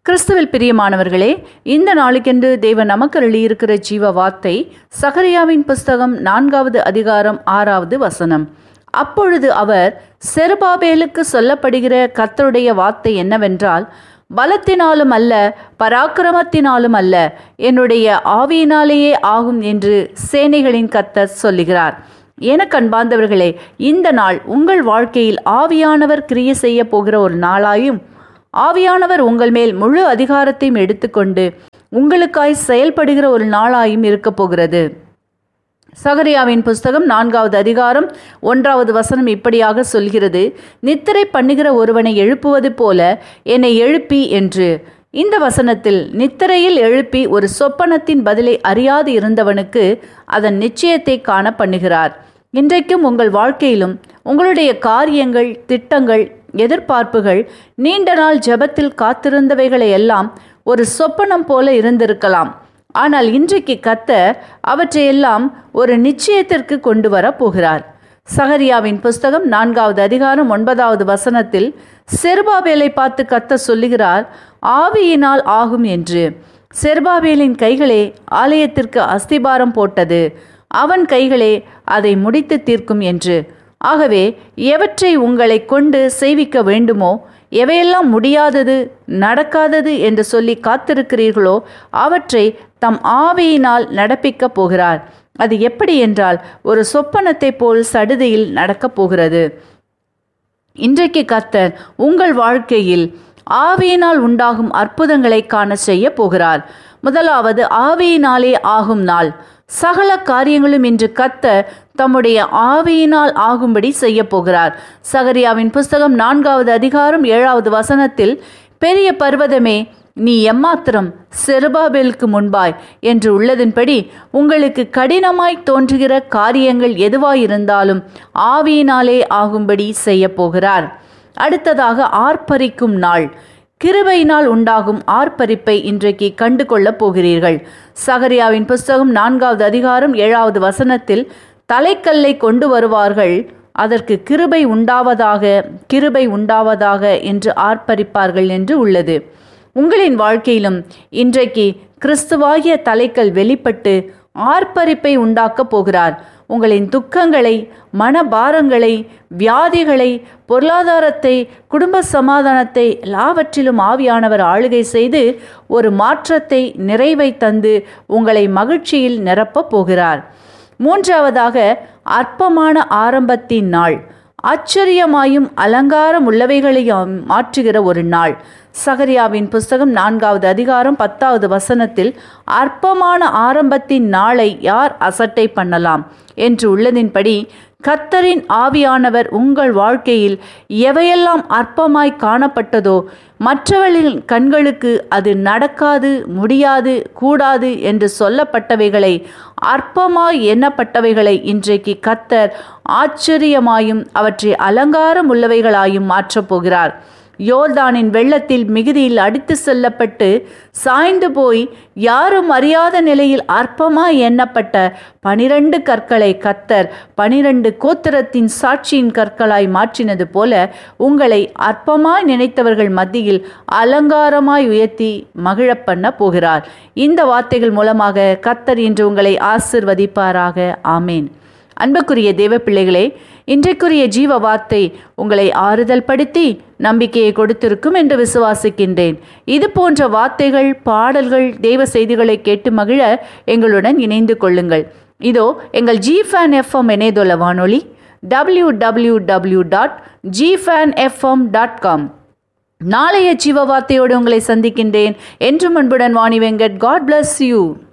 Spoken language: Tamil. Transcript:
கிறிஸ்துவில் பிரியமானவர்களே இந்த நாளுக்கென்று தேவன் நமக்கு அருளியிருக்கிற ஜீவ வார்த்தை சகரியாவின் புஸ்தகம் நான்காவது அதிகாரம் ஆறாவது வசனம் அப்பொழுது அவர் செருபாபேலுக்கு சொல்லப்படுகிற கர்த்தருடைய வார்த்தை என்னவென்றால் பலத்தினாலும் அல்ல பராக்கிரமத்தினாலும் அல்ல என்னுடைய ஆவியினாலேயே ஆகும் என்று சேனைகளின் கர்த்தர் சொல்லுகிறார் எனக்கு அன்பார்ந்தவர்களே இந்த நாள் உங்கள் வாழ்க்கையில் ஆவியானவர் கிரியை செய்ய போகிற ஒரு நாளாயும் ஆவியானவர் உங்கள் மேல் முழு அதிகாரத்தையும் எடுத்துக்கொண்டு உங்களுக்காய் செயல்படுகிற ஒரு நாளாயும் இருக்கப் போகிறது சகரியாவின் புஸ்தகம் நான்காவது அதிகாரம் ஒன்றாவது வசனம் இப்படியாக சொல்கிறது நித்திரை பண்ணுகிற ஒருவனை எழுப்புவது போல என்னை எழுப்பி என்று இந்த வசனத்தில் நித்திரையில் எழுப்பி ஒரு சொப்பனத்தின் பதிலை அறியாது இருந்தவனுக்கு அதன் நிச்சயத்தை காண பண்ணுகிறார் இன்றைக்கும் உங்கள் வாழ்க்கையிலும் உங்களுடைய காரியங்கள் திட்டங்கள் எதிர்பார்ப்புகள் நீண்ட நாள் ஜெபத்தில் காத்திருந்தவைகளை எல்லாம் ஒரு சொப்பனம் போல இருந்திருக்கலாம் ஆனால் இன்றைக்கு கத்தர் அவற்றையெல்லாம் ஒரு நிச்சயத்திற்கு கொண்டு வர போகிறார் சகரியாவின் புஸ்தகம் நான்காவது அதிகாரம் ஒன்பதாவது வசனத்தில் செருபாபேலை பார்த்து கத்த சொல்லுகிறார் ஆவியினால் ஆகும் என்று செருபாபேலின் கைகளே ஆலயத்திற்கு அஸ்திபாரம் போட்டது அவன் கைகளே அதை முடித்து தீர்க்கும் என்று ஆகவே எவற்றை உங்களை கொண்டு செய்விக்க வேண்டுமோ எவையெல்லாம் முடியாதது நடக்காதது என்று சொல்லி காத்திருக்கிறீர்களோ அவற்றை தம் ஆவியினால் நடப்பிக்கப் போகிறார் அது எப்படி என்றால் ஒரு சொப்பனத்தை போல் சடுதியில் நடக்கப் போகிறது இன்றைக்கு கத்தர் உங்கள் வாழ்க்கையில் ஆவியினால் உண்டாகும் அற்புதங்களை காண செய்ய போகிறார் முதலாவது ஆவியினாலே ஆகும் நாள் சகல காரியங்களும் இன்று கத்த தம்முடைய ஆவியினால் ஆகும்படி செய்ய போகிறார் சகரியாவின் புஸ்தகம் நான்காவது அதிகாரம் ஏழாவது வசனத்தில் பெரிய பர்வதமே நீ எம்மாத்திரம் செருபாபேலுக்கு முன்பாய் என்று உள்ளதின்படி உங்களுக்கு கடினமாய் தோன்றுகிற காரியங்கள் எதுவாயிருந்தாலும் ஆவியினாலே ஆகும்படி செய்ய போகிறார் அடுத்ததாக ஆர்ப்பரிக்கும் நாள் கிருபையினால் உண்டாகும் ஆர்ப்பரிப்பை இன்றைக்கு கண்டு கொள்ளப் போகிறீர்கள் சகரியாவின் புஸ்தகம் நான்காவது அதிகாரம் ஏழாவது வசனத்தில் தலைக்கல்லை கொண்டு வருவார்கள் அதற்கு கிருபை உண்டாவதாக கிருபை உண்டாவதாக என்று ஆர்ப்பரிப்பார்கள் என்று உள்ளது உங்களின் வாழ்க்கையிலும் இன்றைக்கு கிறிஸ்துவாகிய தலைக்கல் வெளிப்பட்டு ஆர்ப்பரிப்பை உண்டாக்கப் போகிறார் உங்களின் துக்கங்களை மனபாரங்களை வியாதிகளை பொருளாதாரத்தை குடும்ப சமாதானத்தை எல்லாவற்றிலும் ஆவியானவர் ஆளுகை செய்து ஒரு மாற்றத்தை நிறைவை தந்து உங்களை மகிழ்ச்சியில் நிரப்பப் போகிறார் மூன்றாவதாக அற்பமான ஆரம்பத்தின் நாள் ஆச்சரியமாயும் அலங்காரம் உள்ளவைகளையும் மாற்றுகிற ஒரு நாள் சகரியாவின் புஸ்தகம் நான்காவது அதிகாரம் பத்தாவது வசனத்தில் அற்பமான ஆரம்பத்தின் நாளை யார் அசட்டை பண்ணலாம் என்று உள்ளதின்படி கத்தரின் ஆவியானவர் உங்கள் வாழ்க்கையில் எவையெல்லாம் அற்பமாய் காணப்பட்டதோ மற்றவர்களின் கண்களுக்கு அது நடக்காது முடியாது கூடாது என்று சொல்லப்பட்டவைகளை அற்பமாய் எண்ணப்பட்டவைகளை இன்றைக்கு கத்தர் ஆச்சரியமாயும் அவற்றை அலங்காரம் உள்ளவைகளாயும் மாற்றப் போகிறார் யோர்தானின் வெள்ளத்தில் மிகுதியில் அடித்து செல்லப்பட்டு சாய்ந்து போய் யாரும் அறியாத நிலையில் அற்பமாய் எண்ணப்பட்ட பனிரெண்டு கற்களை கத்தர் பனிரெண்டு கோத்திரத்தின் சாட்சியின் கற்களாய் மாற்றினது போல உங்களை அற்பமாய் நினைத்தவர்கள் மத்தியில் அலங்காரமாய் உயர்த்தி மகிழப் பண்ண போகிறார் இந்த வார்த்தைகள் மூலமாக கத்தர் இன்று உங்களை ஆசிர்வதிப்பாராக ஆமேன் அன்புக்குரிய தேவ பிள்ளைகளே இன்றைக்குரிய ஜீவ வார்த்தை உங்களை ஆறுதல் படுத்தி நம்பிக்கையை கொடுத்திருக்கும் என்று விசுவாசிக்கின்றேன் இது போன்ற வார்த்தைகள் பாடல்கள் தேவ செய்திகளை கேட்டு மகிழ எங்களுடன் இணைந்து கொள்ளுங்கள் இதோ எங்கள் ஜி ஃபேன் எஃப்எம் இணையதள வானொலி W W W dot G fan FM dot com நாளைய ஜீவ வார்த்தையோடு உங்களை சந்திக்கின்றேன் என்றும் அன்புடன் Vani Venkat God bless you